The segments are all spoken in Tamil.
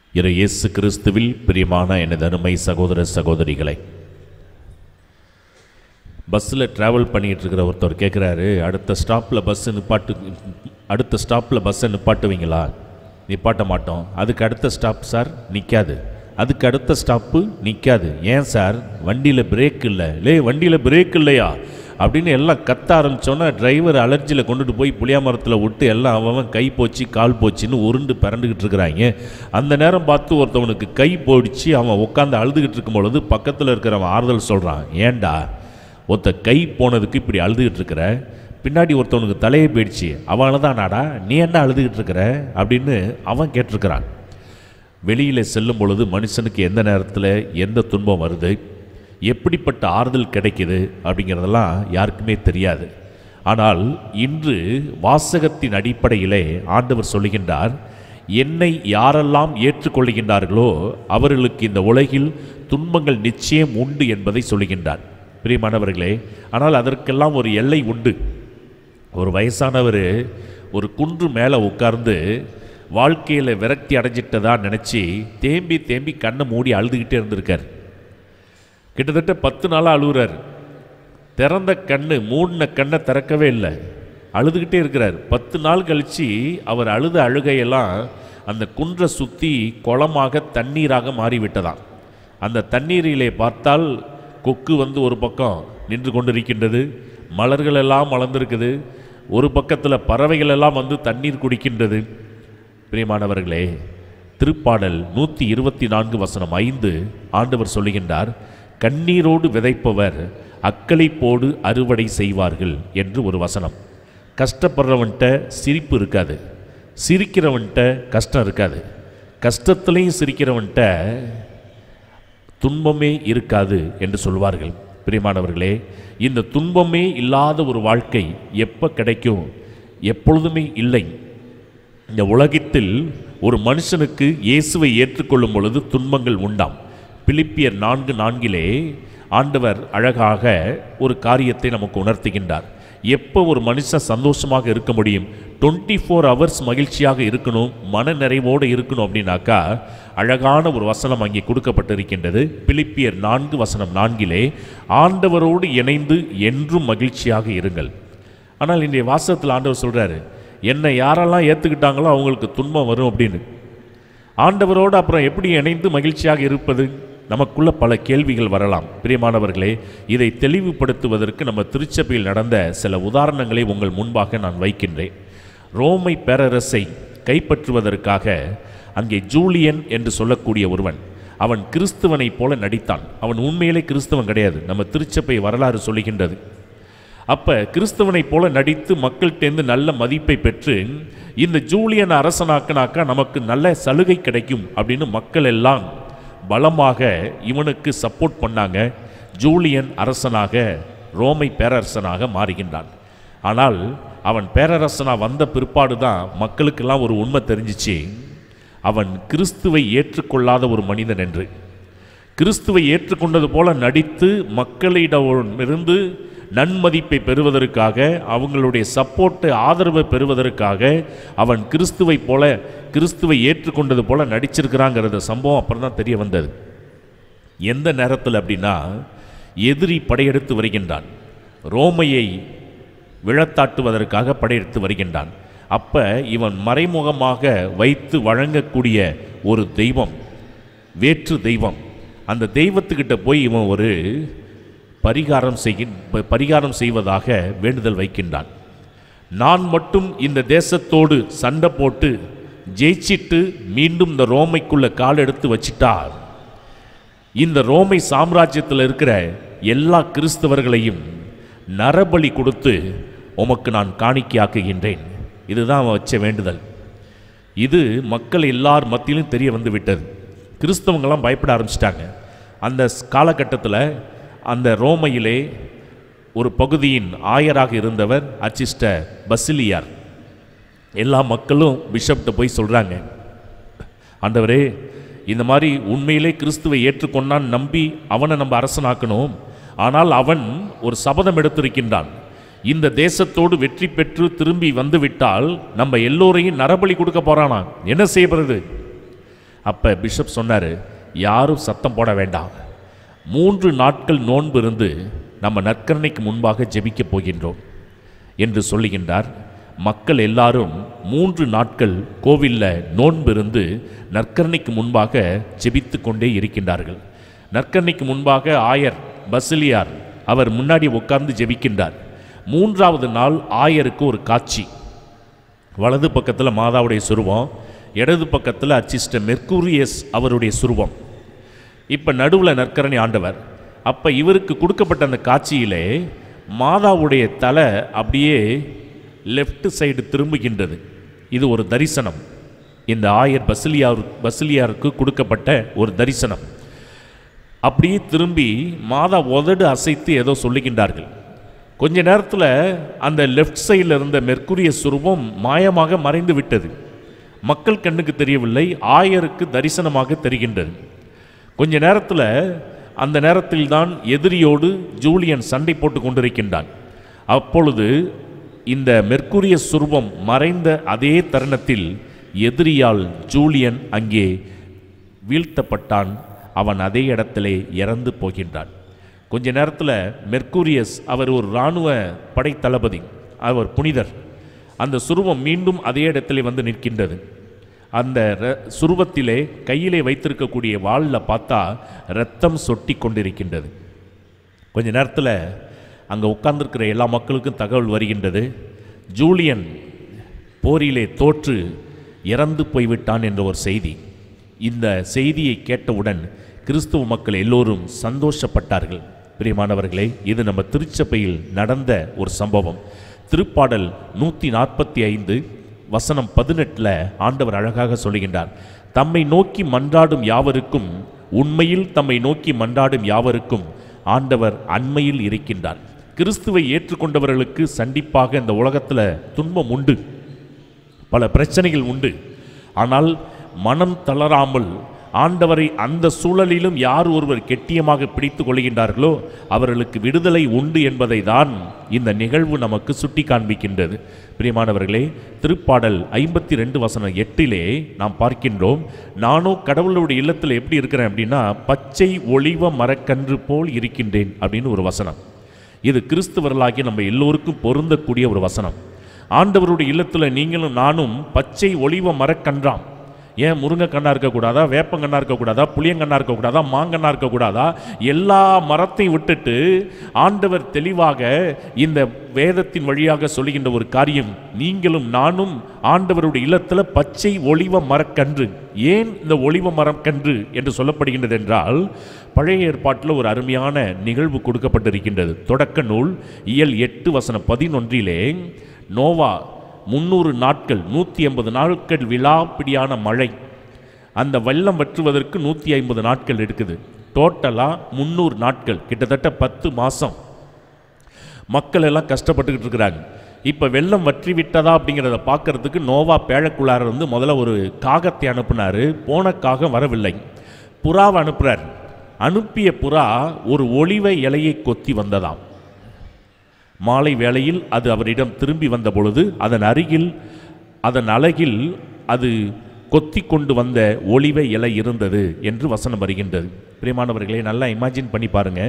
இறை இயேசு கிறிஸ்துவில் பிரியமான எனது அருமை சகோதர சகோதரிகளை பஸ்ஸில் ட்ராவல் பண்ணிகிட்டு இருக்கிற ஒருத்தர் கேட்குறாரு அடுத்த ஸ்டாப்பில் பஸ்ஸு நிப்பாட்டு அடுத்த ஸ்டாப்பில் பஸ்ஸை நிப்பாட்டுவீங்களா நிப்பாட்ட மாட்டோம் அதுக்கு அடுத்த ஸ்டாப் சார் நிற்காது அதுக்கு அடுத்த ஸ்டாப்பு நிற்காது ஏன் சார் வண்டியில் பிரேக் இல்லை லே வண்டியில் பிரேக் இல்லையா அப்படின்னு எல்லாம் கத்த ஆரம்பித்தோன்னே டிரைவர் அலர்ஜியில் கொண்டுட்டு போய் புளியாமரத்தில் விட்டு எல்லாம் அவன் கை போச்சு கால் போச்சுன்னு உருண்டு பிறண்டுக்கிட்டு இருக்கிறாங்க அந்த நேரம் பார்த்து ஒருத்தவனுக்கு கை போயிடுச்சு அவன் உட்காந்து அழுதுகிட்டு இருக்கும் பொழுது பக்கத்தில் இருக்கிறவன் ஆறுதல் சொல்கிறான் ஏன்டா ஒருத்த கை போனதுக்கு இப்படி அழுதுகிட்டு இருக்கிற பின்னாடி ஒருத்தவனுக்கு தலையை போயிடுச்சு அவனால தான் நாடா நீ என்ன அழுதுகிட்டு இருக்கிற அப்படின்னு அவன் கேட்டிருக்கிறான் வெளியில் செல்லும் பொழுது மனுஷனுக்கு எந்த நேரத்தில் எந்த துன்பம் வருது எப்படிப்பட்ட ஆறுதல் கிடைக்குது அப்படிங்கிறதெல்லாம் யாருக்குமே தெரியாது ஆனால் இன்று வாசகத்தின் அடிப்படையிலே ஆண்டவர் சொல்லுகின்றார் என்னை யாரெல்லாம் ஏற்றுக்கொள்கின்றார்களோ அவர்களுக்கு இந்த உலகில் துன்பங்கள் நிச்சயம் உண்டு என்பதை சொல்லுகின்றார் பிரியமானவர்களே ஆனால் அதற்கெல்லாம் ஒரு எல்லை உண்டு ஒரு வயசானவர் ஒரு குன்று மேலே உட்கார்ந்து வாழ்க்கையில் விரக்தி அடைஞ்சிட்டதா நினச்சி தேம்பி தேம்பி கண்ணை மூடி அழுதுகிட்டே இருந்திருக்கார் கிட்டத்தட்ட பத்து நாளாக அழுகுறார் திறந்த கண்ணு மூடின கண்ணை திறக்கவே இல்லை அழுதுகிட்டே இருக்கிறார் பத்து நாள் கழித்து அவர் அழுத அழுகையெல்லாம் அந்த குன்றை சுற்றி குளமாக தண்ணீராக மாறிவிட்டதாம் அந்த தண்ணீரிலே பார்த்தால் கொக்கு வந்து ஒரு பக்கம் நின்று கொண்டிருக்கின்றது மலர்கள் எல்லாம் மலர்ந்திருக்குது ஒரு பக்கத்தில் பறவைகள் எல்லாம் வந்து தண்ணீர் குடிக்கின்றது பிரியமானவர்களே திருப்பாடல் நூற்றி இருபத்தி நான்கு வசனம் ஐந்து ஆண்டவர் சொல்லுகின்றார் கண்ணீரோடு விதைப்பவர் அக்களிப்போடு அறுவடை செய்வார்கள் என்று ஒரு வசனம் கஷ்டப்படுறவன்கிட்ட சிரிப்பு இருக்காது சிரிக்கிறவன்கிட்ட கஷ்டம் இருக்காது கஷ்டத்துலேயும் சிரிக்கிறவன்கிட்ட துன்பமே இருக்காது என்று சொல்வார்கள் பிரியமானவர்களே இந்த துன்பமே இல்லாத ஒரு வாழ்க்கை எப்போ கிடைக்கும் எப்பொழுதுமே இல்லை இந்த உலகத்தில் ஒரு மனுஷனுக்கு இயேசுவை ஏற்றுக்கொள்ளும் பொழுது துன்பங்கள் உண்டாம் பிலிப்பியர் நான்கு நான்கிலே ஆண்டவர் அழகாக ஒரு காரியத்தை நமக்கு உணர்த்துகின்றார் எப்போ ஒரு மனுஷன் சந்தோஷமாக இருக்க முடியும் டுவெண்ட்டி ஃபோர் ஹவர்ஸ் மகிழ்ச்சியாக இருக்கணும் மன நிறைவோடு இருக்கணும் அப்படின்னாக்கா அழகான ஒரு வசனம் அங்கே கொடுக்கப்பட்டிருக்கின்றது பிலிப்பியர் நான்கு வசனம் நான்கிலே ஆண்டவரோடு இணைந்து என்றும் மகிழ்ச்சியாக இருங்கள் ஆனால் இன்றைய வாசகத்தில் ஆண்டவர் சொல்கிறாரு என்னை யாரெல்லாம் ஏற்றுக்கிட்டாங்களோ அவங்களுக்கு துன்பம் வரும் அப்படின்னு ஆண்டவரோடு அப்புறம் எப்படி இணைந்து மகிழ்ச்சியாக இருப்பது நமக்குள்ள பல கேள்விகள் வரலாம் பிரியமானவர்களே இதை தெளிவுபடுத்துவதற்கு நம்ம திருச்சபையில் நடந்த சில உதாரணங்களை உங்கள் முன்பாக நான் வைக்கின்றேன் ரோமை பேரரசை கைப்பற்றுவதற்காக அங்கே ஜூலியன் என்று சொல்லக்கூடிய ஒருவன் அவன் கிறிஸ்துவனைப் போல நடித்தான் அவன் உண்மையிலே கிறிஸ்தவன் கிடையாது நம்ம திருச்சபை வரலாறு சொல்லுகின்றது அப்போ கிறிஸ்தவனைப் போல நடித்து மக்கள்கிட்டேருந்து நல்ல மதிப்பை பெற்று இந்த ஜூலியன் அரசனாக்குனாக்கா நமக்கு நல்ல சலுகை கிடைக்கும் அப்படின்னு மக்கள் எல்லாம் பலமாக இவனுக்கு சப்போர்ட் பண்ணாங்க ஜூலியன் அரசனாக ரோமை பேரரசனாக மாறுகின்றான் ஆனால் அவன் பேரரசனாக வந்த பிற்பாடு தான் மக்களுக்கெல்லாம் ஒரு உண்மை தெரிஞ்சிச்சு அவன் கிறிஸ்துவை ஏற்றுக்கொள்ளாத ஒரு மனிதன் என்று கிறிஸ்துவை ஏற்றுக்கொண்டது போல நடித்து மக்களிடமிருந்து நன்மதிப்பை பெறுவதற்காக அவங்களுடைய சப்போர்ட்டு ஆதரவை பெறுவதற்காக அவன் கிறிஸ்துவை போல கிறிஸ்துவை ஏற்றுக்கொண்டது போல நடிச்சிருக்கிறாங்கிறத சம்பவம் அப்புறம் தான் தெரிய வந்தது எந்த நேரத்தில் அப்படின்னா எதிரி படையெடுத்து வருகின்றான் ரோமையை விழத்தாட்டுவதற்காக படையெடுத்து வருகின்றான் அப்போ இவன் மறைமுகமாக வைத்து வழங்கக்கூடிய ஒரு தெய்வம் வேற்று தெய்வம் அந்த தெய்வத்துக்கிட்ட போய் இவன் ஒரு பரிகாரம் செய்கின் பரிகாரம் செய்வதாக வேண்டுதல் வைக்கின்றான் நான் மட்டும் இந்த தேசத்தோடு சண்டை போட்டு ஜெயிச்சிட்டு மீண்டும் இந்த ரோமைக்குள்ள கால் எடுத்து வச்சிட்டா இந்த ரோமை சாம்ராஜ்யத்தில் இருக்கிற எல்லா கிறிஸ்தவர்களையும் நரபலி கொடுத்து உமக்கு நான் காணிக்கையாக்குகின்றேன் இதுதான் அவன் வச்ச வேண்டுதல் இது மக்கள் எல்லார் மத்தியிலும் தெரிய வந்து விட்டது கிறிஸ்தவங்களாம் பயப்பட ஆரம்பிச்சிட்டாங்க அந்த காலகட்டத்தில் அந்த ரோமையிலே ஒரு பகுதியின் ஆயராக இருந்தவர் அச்சிஸ்ட பசிலியார் எல்லா மக்களும் பிஷப்கிட்ட போய் சொல்கிறாங்க ஆண்டவரே இந்த மாதிரி உண்மையிலே கிறிஸ்துவை ஏற்றுக்கொண்டான் நம்பி அவனை நம்ம அரசனாக்கணும் ஆனால் அவன் ஒரு சபதம் எடுத்திருக்கின்றான் இந்த தேசத்தோடு வெற்றி பெற்று திரும்பி வந்துவிட்டால் நம்ம எல்லோரையும் நரபலி கொடுக்க போறானா என்ன செய்யப்படுறது அப்போ பிஷப் சொன்னார் யாரும் சத்தம் போட வேண்டாம் மூன்று நாட்கள் நோன்பு இருந்து நம்ம நற்கரணைக்கு முன்பாக ஜெபிக்கப் போகின்றோம் என்று சொல்லுகின்றார் மக்கள் எல்லாரும் மூன்று நாட்கள் கோவிலில் நோன்பு இருந்து நற்கரணைக்கு முன்பாக ஜெபித்து கொண்டே இருக்கின்றார்கள் நற்கரணைக்கு முன்பாக ஆயர் பசிலியார் அவர் முன்னாடி உட்கார்ந்து ஜெபிக்கின்றார் மூன்றாவது நாள் ஆயருக்கு ஒரு காட்சி வலது பக்கத்தில் மாதாவுடைய சுருவம் இடது பக்கத்தில் அச்சிஸ்ட மெர்க்கூரியஸ் அவருடைய சுருவம் இப்போ நடுவில் நற்கரணி ஆண்டவர் அப்போ இவருக்கு கொடுக்கப்பட்ட அந்த காட்சியிலே மாதாவுடைய தலை அப்படியே லெஃப்ட் சைடு திரும்புகின்றது இது ஒரு தரிசனம் இந்த ஆயர் பசிலியார் பசிலியாருக்கு கொடுக்கப்பட்ட ஒரு தரிசனம் அப்படியே திரும்பி மாதா உதடு அசைத்து ஏதோ சொல்லுகின்றார்கள் கொஞ்ச நேரத்தில் அந்த லெஃப்ட் சைடில் இருந்த மெர்க்குரிய சுரூபம் மாயமாக மறைந்து விட்டது மக்கள் கண்ணுக்கு தெரியவில்லை ஆயருக்கு தரிசனமாக தெரிகின்றது கொஞ்ச நேரத்தில் அந்த நேரத்தில் தான் எதிரியோடு ஜூலியன் சண்டை போட்டு கொண்டிருக்கின்றான் அப்பொழுது இந்த மெர்க்குரிய சுரூபம் மறைந்த அதே தருணத்தில் எதிரியால் ஜூலியன் அங்கே வீழ்த்தப்பட்டான் அவன் அதே இடத்திலே இறந்து போகின்றான் கொஞ்ச நேரத்தில் மெர்க்கூரியஸ் அவர் ஒரு இராணுவ படை தளபதி அவர் புனிதர் அந்த சுருவம் மீண்டும் அதே இடத்திலே வந்து நிற்கின்றது அந்த ர- சுருவத்திலே கையிலே வைத்திருக்கக்கூடிய வாளில் பார்த்தா ரத்தம் சொட்டி கொண்டிருக்கின்றது கொஞ்ச நேரத்தில் அங்கே உட்கார்ந்திருக்கிற எல்லா மக்களுக்கும் தகவல் வருகின்றது ஜூலியன் போரிலே தோற்று இறந்து போய்விட்டான் என்ற ஒரு செய்தி இந்த செய்தியை கேட்டவுடன் கிறிஸ்துவ மக்கள் எல்லோரும் சந்தோஷப்பட்டார்கள் பிரியமானவர்களே இது நம்ம திருச்சபையில் நடந்த ஒரு சம்பவம் திருப்பாடல் நூற்றி நாற்பத்தி ஐந்து வசனம் பதினெட்டில் ஆண்டவர் அழகாக சொல்லுகின்றார் தம்மை நோக்கி மன்றாடும் யாவருக்கும் உண்மையில் தம்மை நோக்கி மன்றாடும் யாவருக்கும் ஆண்டவர் அண்மையில் இருக்கின்றார் கிறிஸ்துவை ஏற்றுக்கொண்டவர்களுக்கு சண்டிப்பாக இந்த உலகத்தில் துன்பம் உண்டு பல பிரச்சனைகள் உண்டு ஆனால் மனம் தளராமல் ஆண்டவரை அந்த சூழலிலும் யார் ஒருவர் கெட்டியமாக பிடித்து கொள்கின்றார்களோ அவர்களுக்கு விடுதலை உண்டு என்பதை தான் இந்த நிகழ்வு நமக்கு சுட்டி காண்பிக்கின்றது பிரியமானவர்களே திருப்பாடல் ஐம்பத்தி ரெண்டு வசனம் எட்டிலே நாம் பார்க்கின்றோம் நானோ கடவுளுடைய இல்லத்தில் எப்படி இருக்கிறேன் அப்படின்னா பச்சை ஒளிவ மரக்கன்று போல் இருக்கின்றேன் அப்படின்னு ஒரு வசனம் இது கிறிஸ்துவர்களாகிய நம்ம எல்லோருக்கும் பொருந்தக்கூடிய ஒரு வசனம் ஆண்டவருடைய இல்லத்தில் நீங்களும் நானும் பச்சை ஒளிவ மரக்கன்றாம் ஏன் முருங்கைக்கண்ணா இருக்கக்கூடாதா வேப்பங்கண்ணா இருக்கக்கூடாதா புளியங்கண்ணா இருக்கக்கூடாதா மாங்கண்ணா இருக்கக்கூடாதா எல்லா மரத்தையும் விட்டுட்டு ஆண்டவர் தெளிவாக இந்த வேதத்தின் வழியாக சொல்லுகின்ற ஒரு காரியம் நீங்களும் நானும் ஆண்டவருடைய இல்லத்தில் பச்சை ஒளிவ மரக்கன்று ஏன் இந்த ஒளிவ மரக்கன்று என்று சொல்லப்படுகின்றது என்றால் பழைய ஏற்பாட்டில் ஒரு அருமையான நிகழ்வு கொடுக்கப்பட்டிருக்கின்றது தொடக்க நூல் இயல் எட்டு வசனம் பதினொன்றிலே நோவா முந்நூறு நாட்கள் நூற்றி ஐம்பது நாட்கள் விழாப்பிடியான மழை அந்த வெள்ளம் வற்றுவதற்கு நூற்றி ஐம்பது நாட்கள் எடுக்குது டோட்டலாக முந்நூறு நாட்கள் கிட்டத்தட்ட பத்து மாதம் மக்கள் எல்லாம் கஷ்டப்பட்டுக்கிட்டு இருக்கிறாங்க இப்போ வெள்ளம் வற்றி விட்டதா அப்படிங்கிறத பார்க்கறதுக்கு நோவா பேழக்குள்ளார வந்து முதல்ல ஒரு காகத்தை அனுப்புனாரு போன காகம் வரவில்லை புறாவை அனுப்புறார் அனுப்பிய புறா ஒரு ஒளிவ இலையை கொத்தி வந்ததாம் மாலை வேளையில் அது அவரிடம் திரும்பி வந்த பொழுது அதன் அருகில் அதன் அழகில் அது கொத்தி கொண்டு வந்த ஒளிவ இலை இருந்தது என்று வசனம் வருகின்றது பிரியமானவர்களே நல்லா இமேஜின் பண்ணி பாருங்க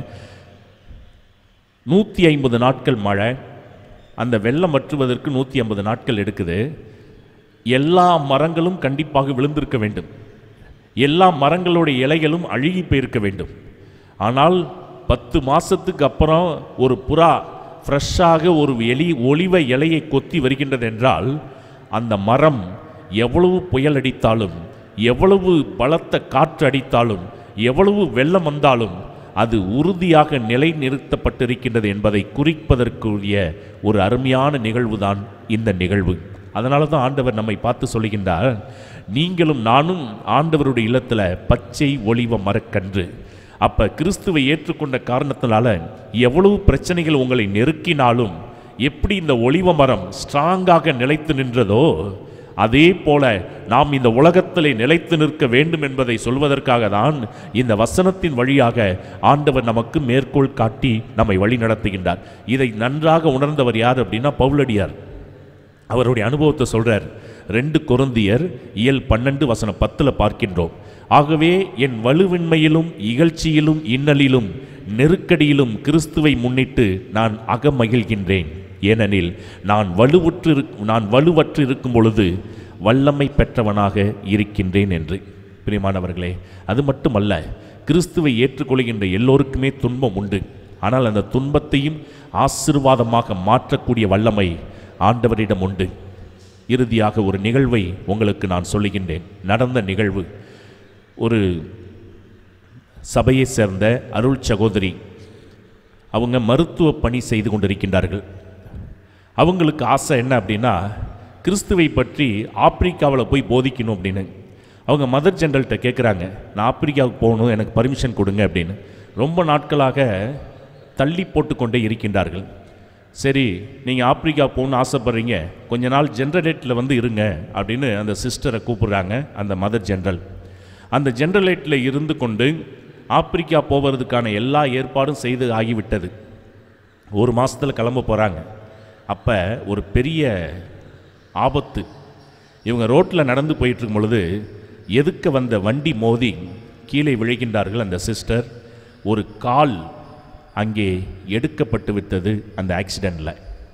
நூற்றி ஐம்பது நாட்கள் மழை அந்த வெள்ளம் வற்றுவதற்கு நூற்றி ஐம்பது நாட்கள் எடுக்குது எல்லா மரங்களும் கண்டிப்பாக விழுந்திருக்க வேண்டும் எல்லா மரங்களுடைய இலைகளும் அழுகி போயிருக்க வேண்டும் ஆனால் பத்து மாசத்துக்கு அப்புறம் ஒரு புறா ஃப்ரெஷ்ஷாக ஒரு எலி ஒளிவ இலையை கொத்தி வருகின்றது என்றால் அந்த மரம் எவ்வளவு புயல் அடித்தாலும் எவ்வளவு பலத்த காற்று அடித்தாலும் எவ்வளவு வெள்ளம் வந்தாலும் அது உறுதியாக நிலைநிறுத்தப்பட்டிருக்கின்றது என்பதை குறிப்பதற்குரிய ஒரு அருமையான நிகழ்வுதான் இந்த நிகழ்வு அதனால தான் ஆண்டவர் நம்மை பார்த்து சொல்லுகின்றார் நீங்களும் நானும் ஆண்டவருடைய இல்லத்தில் பச்சை ஒளிவ மரக்கன்று அப்ப கிறிஸ்துவை ஏற்றுக்கொண்ட காரணத்தினால எவ்வளவு பிரச்சனைகள் உங்களை நெருக்கினாலும் எப்படி இந்த ஒளிவ மரம் ஸ்ட்ராங்காக நிலைத்து நின்றதோ அதே போல நாம் இந்த உலகத்திலே நிலைத்து நிற்க வேண்டும் என்பதை சொல்வதற்காக தான் இந்த வசனத்தின் வழியாக ஆண்டவர் நமக்கு மேற்கோள் காட்டி நம்மை வழி நடத்துகின்றார் இதை நன்றாக உணர்ந்தவர் யார் அப்படின்னா பவுலடியார் அவருடைய அனுபவத்தை சொல்றார் ரெண்டு கொருந்தியர் இயல் பன்னெண்டு வசனம் பத்தில் பார்க்கின்றோம் ஆகவே என் வலுவின்மையிலும் இகழ்ச்சியிலும் இன்னலிலும் நெருக்கடியிலும் கிறிஸ்துவை முன்னிட்டு நான் அகமகிழ்கின்றேன் ஏனெனில் நான் வலுவுற்று இருக்- நான் வலுவற்று இருக்கும் பொழுது வல்லமை பெற்றவனாக இருக்கின்றேன் என்று பிரியமானவர்களே அது மட்டுமல்ல கிறிஸ்துவை ஏற்றுக்கொள்கின்ற எல்லோருக்குமே துன்பம் உண்டு ஆனால் அந்த துன்பத்தையும் ஆசீர்வாதமாக மாற்றக்கூடிய வல்லமை ஆண்டவரிடம் உண்டு இறுதியாக ஒரு நிகழ்வை உங்களுக்கு நான் சொல்லுகின்றேன் நடந்த நிகழ்வு ஒரு சபையை சேர்ந்த அருள் சகோதரி அவங்க மருத்துவ பணி செய்து கொண்டிருக்கின்றார்கள் அவங்களுக்கு ஆசை என்ன அப்படின்னா கிறிஸ்துவை பற்றி ஆப்பிரிக்காவில் போய் போதிக்கணும் அப்படின்னு அவங்க மதர் ஜெனரல்கிட்ட கேட்குறாங்க நான் ஆப்பிரிக்காவுக்கு போகணும் எனக்கு பர்மிஷன் கொடுங்க அப்படின்னு ரொம்ப நாட்களாக தள்ளி போட்டுக்கொண்டே இருக்கின்றார்கள் சரி நீங்கள் ஆப்பிரிக்கா போகணும்னு ஆசைப்படுறீங்க கொஞ்ச நாள் ஜென்ரலேட்டில் வந்து இருங்க அப்படின்னு அந்த சிஸ்டரை கூப்பிடுறாங்க அந்த மதர் ஜெனரல் அந்த ஜென்ரலேட்டில் இருந்து கொண்டு ஆப்பிரிக்கா போவதற்கான எல்லா ஏற்பாடும் செய்து ஆகிவிட்டது ஒரு மாதத்தில் கிளம்ப போகிறாங்க அப்போ ஒரு பெரிய ஆபத்து இவங்க ரோட்டில் நடந்து போயிட்டு இருக்கும் பொழுது எதுக்க வந்த வண்டி மோதி கீழே விழுகின்றார்கள் அந்த சிஸ்டர் ஒரு கால் அங்கே எடுக்கப்பட்டு விட்டது அந்த ஆக்சிடெண்ட்டில்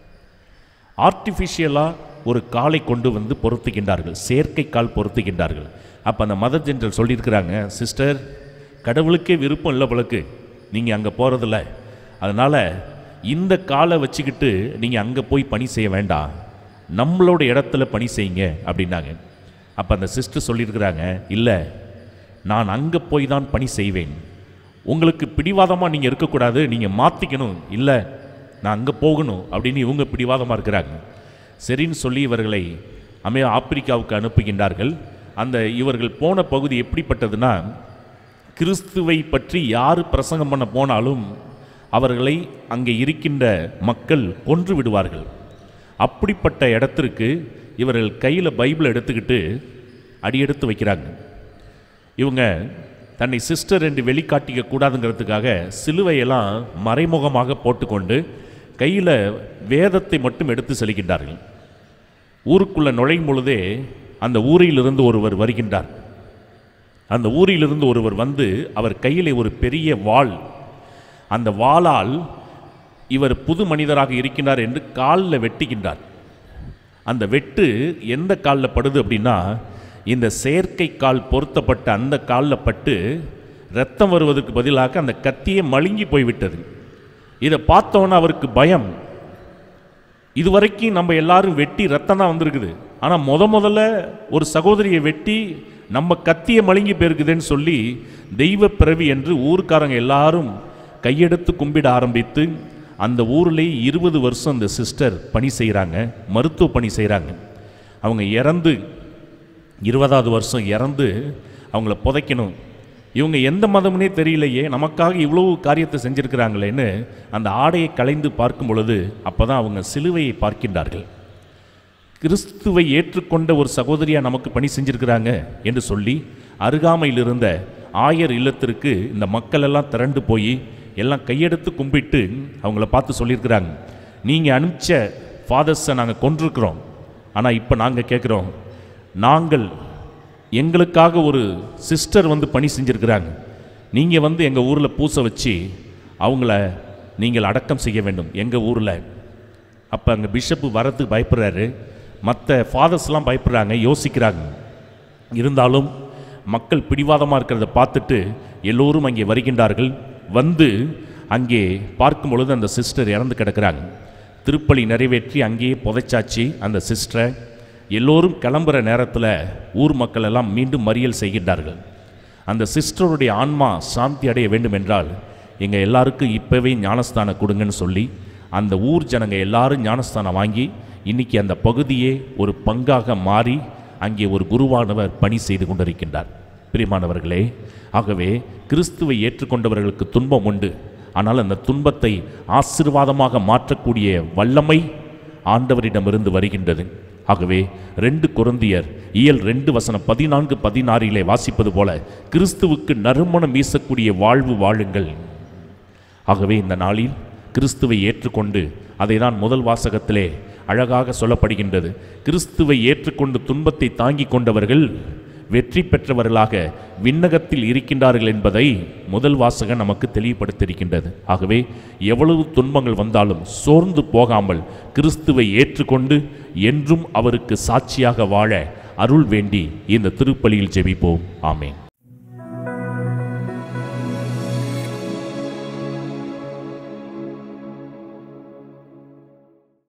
ஆர்டிஃபிஷியலாக ஒரு காலை கொண்டு வந்து பொருத்துகின்றார்கள் செயற்கை கால் பொருத்துகின்றார்கள் அப்போ அந்த மதர் ஜெனரல் சொல்லியிருக்கிறாங்க சிஸ்டர் கடவுளுக்கே விருப்பம் இல்லை போலக்கு நீங்கள் அங்கே போகிறதில்ல அதனால் இந்த காலை வச்சுக்கிட்டு நீங்கள் அங்கே போய் பணி செய்ய வேண்டாம் நம்மளோட இடத்துல பணி செய்யுங்க அப்படின்னாங்க அப்போ அந்த சிஸ்டர் சொல்லியிருக்கிறாங்க இல்லை நான் அங்கே போய் தான் பணி செய்வேன் உங்களுக்கு பிடிவாதமாக நீங்கள் இருக்கக்கூடாது நீங்கள் மாற்றிக்கணும் இல்லை நான் அங்கே போகணும் அப்படின்னு இவங்க பிடிவாதமாக இருக்கிறாங்க சரின்னு சொல்லி இவர்களை அமே ஆப்பிரிக்காவுக்கு அனுப்புகின்றார்கள் அந்த இவர்கள் போன பகுதி எப்படிப்பட்டதுன்னா கிறிஸ்துவை பற்றி யார் பிரசங்கம் பண்ண போனாலும் அவர்களை அங்கே இருக்கின்ற மக்கள் கொன்று விடுவார்கள் அப்படிப்பட்ட இடத்திற்கு இவர்கள் கையில் பைபிளை எடுத்துக்கிட்டு அடியெடுத்து வைக்கிறாங்க இவங்க தன்னை சிஸ்டர் என்று வெளிக்காட்டிக்க கூடாதுங்கிறதுக்காக சிலுவையெல்லாம் மறைமுகமாக போட்டுக்கொண்டு கையில் வேதத்தை மட்டும் எடுத்து செல்கின்றார்கள் ஊருக்குள்ளே நுழையும் பொழுதே அந்த ஊரிலிருந்து ஒருவர் வருகின்றார் அந்த ஊரிலிருந்து ஒருவர் வந்து அவர் கையிலே ஒரு பெரிய வாள் அந்த வாளால் இவர் புது மனிதராக இருக்கின்றார் என்று காலில் வெட்டுகின்றார் அந்த வெட்டு எந்த காலில் படுது அப்படின்னா இந்த செயற்கை கால் பொருத்தப்பட்ட அந்த காலில் பட்டு ரத்தம் வருவதற்கு பதிலாக அந்த கத்தியே மழுங்கி போய்விட்டது இதை பார்த்தோன்னே அவருக்கு பயம் இதுவரைக்கும் நம்ம எல்லாரும் வெட்டி ரத்தம் தான் வந்திருக்குது ஆனால் முத முதல்ல ஒரு சகோதரியை வெட்டி நம்ம கத்திய மழுங்கி போயிருக்குதுன்னு சொல்லி தெய்வ பிறவி என்று ஊர்க்காரங்க எல்லாரும் கையெடுத்து கும்பிட ஆரம்பித்து அந்த ஊரிலே இருபது வருஷம் அந்த சிஸ்டர் பணி செய்கிறாங்க மருத்துவ பணி செய்கிறாங்க அவங்க இறந்து இருபதாவது வருஷம் இறந்து அவங்கள புதைக்கணும் இவங்க எந்த மதம்னே தெரியலையே நமக்காக இவ்வளவு காரியத்தை செஞ்சிருக்கிறாங்களேன்னு அந்த ஆடையை களைந்து பார்க்கும் பொழுது அப்போ தான் அவங்க சிலுவையை பார்க்கின்றார்கள் கிறிஸ்துவை ஏற்றுக்கொண்ட ஒரு சகோதரியா நமக்கு பணி செஞ்சிருக்கிறாங்க என்று சொல்லி அருகாமையில் இருந்த ஆயர் இல்லத்திற்கு இந்த மக்கள் எல்லாம் திரண்டு போய் எல்லாம் கையெடுத்து கும்பிட்டு அவங்கள பார்த்து சொல்லியிருக்கிறாங்க நீங்கள் அனுப்பிச்ச ஃபாதர்ஸை நாங்கள் கொண்டிருக்கிறோம் ஆனால் இப்போ நாங்கள் கேட்குறோம் நாங்கள் எங்களுக்காக ஒரு சிஸ்டர் வந்து பணி செஞ்சுருக்கிறாங்க நீங்கள் வந்து எங்கள் ஊரில் பூசை வச்சு அவங்கள நீங்கள் அடக்கம் செய்ய வேண்டும் எங்கள் ஊரில் அப்போ அங்கே பிஷப்பு வரத்துக்கு பயப்படுறாரு மற்ற ஃபாதர்ஸ்லாம் பயப்படுறாங்க யோசிக்கிறாங்க இருந்தாலும் மக்கள் பிடிவாதமாக இருக்கிறத பார்த்துட்டு எல்லோரும் அங்கே வருகின்றார்கள் வந்து அங்கே பார்க்கும் பொழுது அந்த சிஸ்டர் இறந்து கிடக்கிறாங்க திருப்பலி நிறைவேற்றி அங்கேயே புதைச்சாச்சு அந்த சிஸ்டரை எல்லோரும் கிளம்புற நேரத்தில் ஊர் மக்கள் எல்லாம் மீண்டும் மறியல் செய்கின்றார்கள் அந்த சிஸ்டருடைய ஆன்மா சாந்தி அடைய வேண்டும் என்றால் எங்கள் எல்லாருக்கும் இப்போவே ஞானஸ்தானம் கொடுங்கன்னு சொல்லி அந்த ஊர் ஜனங்க எல்லாரும் ஞானஸ்தானம் வாங்கி இன்னைக்கு அந்த பகுதியே ஒரு பங்காக மாறி அங்கே ஒரு குருவானவர் பணி செய்து கொண்டிருக்கின்றார் பிரியமானவர்களே ஆகவே கிறிஸ்துவை ஏற்றுக்கொண்டவர்களுக்கு துன்பம் உண்டு ஆனால் அந்த துன்பத்தை ஆசீர்வாதமாக மாற்றக்கூடிய வல்லமை ஆண்டவரிடமிருந்து வருகின்றது ஆகவே ரெண்டு குருந்தியர் இயல் ரெண்டு வசனம் பதினான்கு பதினாறிலே வாசிப்பது போல கிறிஸ்துவுக்கு நறுமணம் வீசக்கூடிய வாழ்வு வாழுங்கள் ஆகவே இந்த நாளில் கிறிஸ்துவை ஏற்றுக்கொண்டு அதை தான் முதல் வாசகத்திலே அழகாக சொல்லப்படுகின்றது கிறிஸ்துவை ஏற்றுக்கொண்டு துன்பத்தை தாங்கிக் கொண்டவர்கள் வெற்றி பெற்றவர்களாக விண்ணகத்தில் இருக்கின்றார்கள் என்பதை முதல் வாசகம் நமக்கு தெளிவுபடுத்தியிருக்கின்றது ஆகவே எவ்வளவு துன்பங்கள் வந்தாலும் சோர்ந்து போகாமல் கிறிஸ்துவை ஏற்றுக்கொண்டு என்றும் அவருக்கு சாட்சியாக வாழ அருள் வேண்டி இந்த திருப்பலியில் ஜெபிப்போம் ஆமென்